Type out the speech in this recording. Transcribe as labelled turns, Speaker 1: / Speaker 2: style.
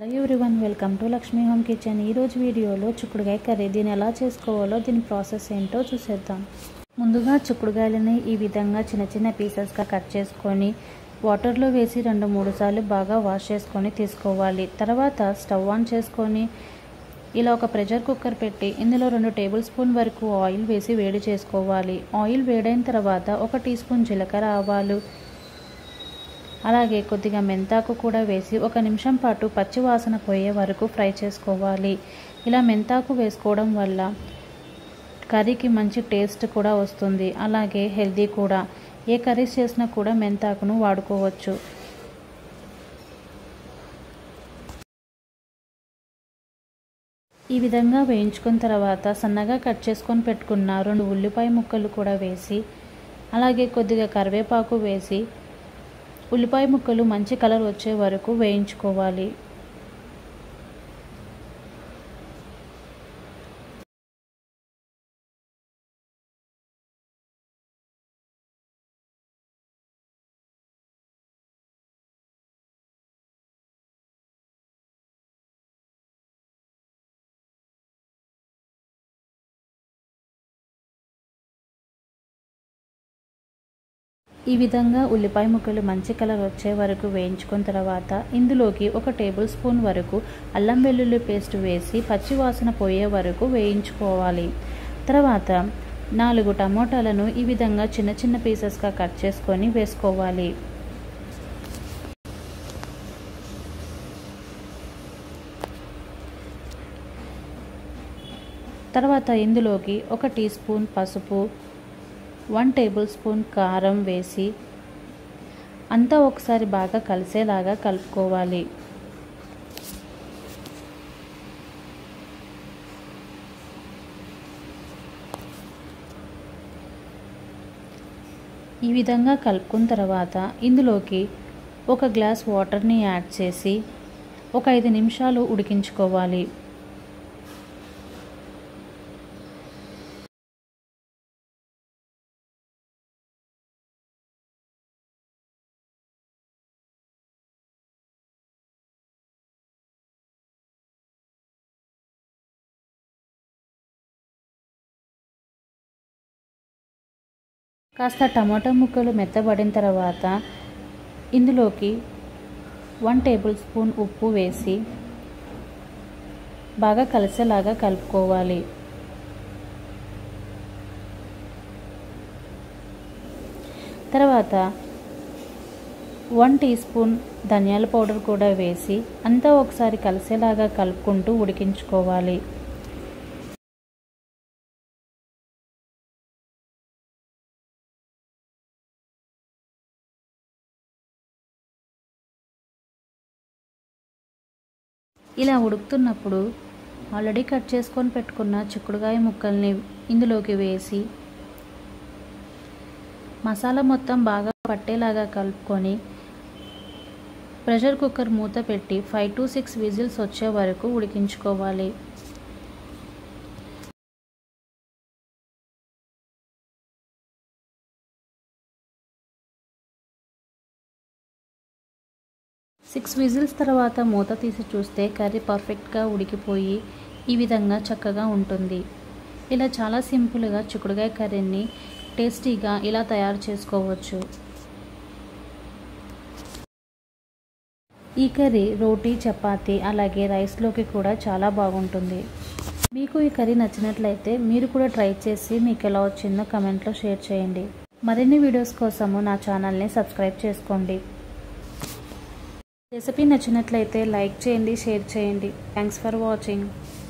Speaker 1: hello everyone welcome to Lakshmi home kitchen ఈరోజు వీడియోలో చిక్కుడుగాయ కర్రీ దీన్ని ఎలా చేసుకోవాలో దీని ప్రాసెస్ ఏంటో చూసేద్దాం ముందుగా చిక్కుడుగాయలని ఈ విధంగా చిన్న చిన్న పీసెస్గా కట్ చేసుకొని వాటర్లో వేసి రెండు మూడు సార్లు బాగా వాష్ చేసుకొని తీసుకోవాలి తర్వాత స్టవ్ ఆన్ చేసుకొని ఇలా ఒక ప్రెషర్ కుక్కర్ పెట్టి ఇందులో రెండు టేబుల్ స్పూన్ వరకు ఆయిల్ వేసి వేడి చేసుకోవాలి ఆయిల్ వేడైన తర్వాత ఒక టీ స్పూన్ జీలకర్ర ఆవాలు అలాగే కొద్దిగా మెంతాకు కూడా వేసి ఒక నిమిషం పాటు పచ్చి వాసన పోయే వరకు ఫ్రై చేసుకోవాలి ఇలా మెంతాకు వేసుకోవడం వల్ల కర్రీకి మంచి టేస్ట్ కూడా వస్తుంది అలాగే హెల్దీ కూడా ఏ కర్రీస్ చేసినా కూడా మెంతాకును వాడుకోవచ్చు ఈ విధంగా వేయించుకున్న తర్వాత సన్నగా కట్ చేసుకొని పెట్టుకున్న రెండు ఉల్లిపాయ ముక్కలు కూడా వేసి అలాగే కొద్దిగా కరివేపాకు వేసి ఉల్లిపాయ ముక్కలు మంచి కలర్ వచ్చే వరకు వేయించుకోవాలి ఈ విధంగా ఉల్లిపాయ ముక్కలు మంచి కలర్ వచ్చే వరకు వేయించుకున్న తర్వాత ఇందులోకి ఒక టేబుల్ స్పూన్ వరకు అల్లం వెల్లుల్లి పేస్ట్ వేసి పచ్చి వాసన పోయే వరకు వేయించుకోవాలి తర్వాత నాలుగు టమోటాలను ఈ విధంగా చిన్న చిన్న పీసెస్గా కట్ చేసుకొని వేసుకోవాలి తర్వాత ఇందులోకి ఒక టీ స్పూన్ పసుపు వన్ టేబుల్ స్పూన్ కారం వేసి అంతా ఒకసారి బాగా కలిసేలాగా కలుపుకోవాలి ఈ విధంగా కలుపుకున్న తర్వాత ఇందులోకి ఒక గ్లాస్ వాటర్ని యాడ్ చేసి ఒక ఐదు నిమిషాలు ఉడికించుకోవాలి కాస్త టమాటా ముక్కలు మెత్తబడిన తర్వాత ఇందులోకి వన్ టేబుల్ స్పూన్ ఉప్పు వేసి బాగా కలిసేలాగా కలుపుకోవాలి తర్వాత వన్ టీ స్పూన్ ధనియాల పౌడర్ కూడా వేసి అంతా ఒకసారి కలిసేలాగా కలుపుకుంటూ ఉడికించుకోవాలి ఇలా ఉడుకుతున్నప్పుడు ఆల్రెడీ కట్ చేసుకొని పెట్టుకున్న చిక్కుడుగాయ ముక్కల్ని ఇందులోకి వేసి మసాలా మొత్తం బాగా పట్టేలాగా కలుపుకొని ప్రెషర్ కుక్కర్ మూత పెట్టి ఫైవ్ టు సిక్స్ విజిల్స్ వచ్చే వరకు ఉడికించుకోవాలి సిక్స్ విజిల్స్ తర్వాత మూత తీసి చూస్తే కర్రీ పర్ఫెక్ట్గా ఉడికిపోయి ఈ విధంగా చక్కగా ఉంటుంది ఇలా చాలా సింపుల్గా చిక్కుడుగాయ కర్రీని టేస్టీగా ఇలా తయారు చేసుకోవచ్చు ఈ కర్రీ రోటీ చపాతీ అలాగే రైస్లోకి కూడా చాలా బాగుంటుంది మీకు ఈ కర్రీ నచ్చినట్లయితే మీరు కూడా ట్రై చేసి మీకు ఎలా వచ్చిందో కమెంట్లో షేర్ చేయండి మరిన్ని వీడియోస్ కోసము నా ఛానల్ని సబ్స్క్రైబ్ చేసుకోండి రెసిపీ నచ్చినట్లయితే లైక్ చేయండి షేర్ చేయండి థ్యాంక్స్ ఫర్ వాచింగ్